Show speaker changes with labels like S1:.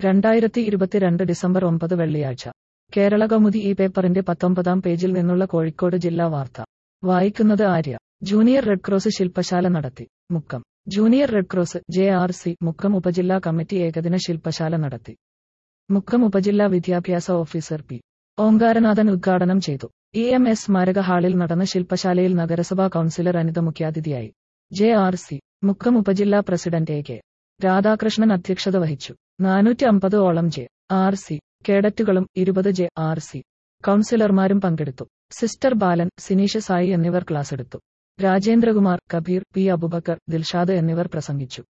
S1: രണ്ടായിരത്തി ഇരുപത്തിരണ്ട് ഡിസംബർ ഒമ്പത് വെള്ളിയാഴ്ച കേരള കൗമുദി ഈ പേപ്പറിന്റെ പത്തൊമ്പതാം പേജിൽ നിന്നുള്ള കോഴിക്കോട് ജില്ലാ വാർത്ത വായിക്കുന്നത് ആര്യ ജൂനിയർ റെഡ് ക്രോസ് ശില്പശാല നടത്തി Mukkam junior red cross J R C Mukkam ഉപജില്ലാ കമ്മിറ്റി ഏകദിന ശില്പശാല നടത്തി മുക്കം ഉപജില്ലാ വിദ്യാഭ്യാസ ഓഫീസർ പി ഓങ്കാരനാഥൻ ഉദ്ഘാടനം ചെയ്തു ഇ എം എസ് സ്മാരക ഹാളിൽ നടന്ന ശില്പശാലയിൽ നഗരസഭാ കൌൺസിലർ അനിത മുഖ്യാതിഥിയായി ജെ ആർ സി മുക്കം ഉപജില്ലാ പ്രസിഡന്റ് എ കെ രാധാകൃഷ്ണൻ അധ്യക്ഷത വഹിച്ചു നാനൂറ്റി അമ്പത് ഓളം ജെ ആർ സി കേഡറ്റുകളും ഇരുപത് ജെ ആർ സി കൌൺസിലർമാരും പങ്കെടുത്തു സിസ്റ്റർ ബാലൻ സിനീഷ സായി എന്നിവർ ക്ലാസ് എടുത്തു രാജേന്ദ്രകുമാർ കബീർ പി അബുബക്കർ ദിൽഷാദ് എന്നിവർ പ്രസംഗിച്ചു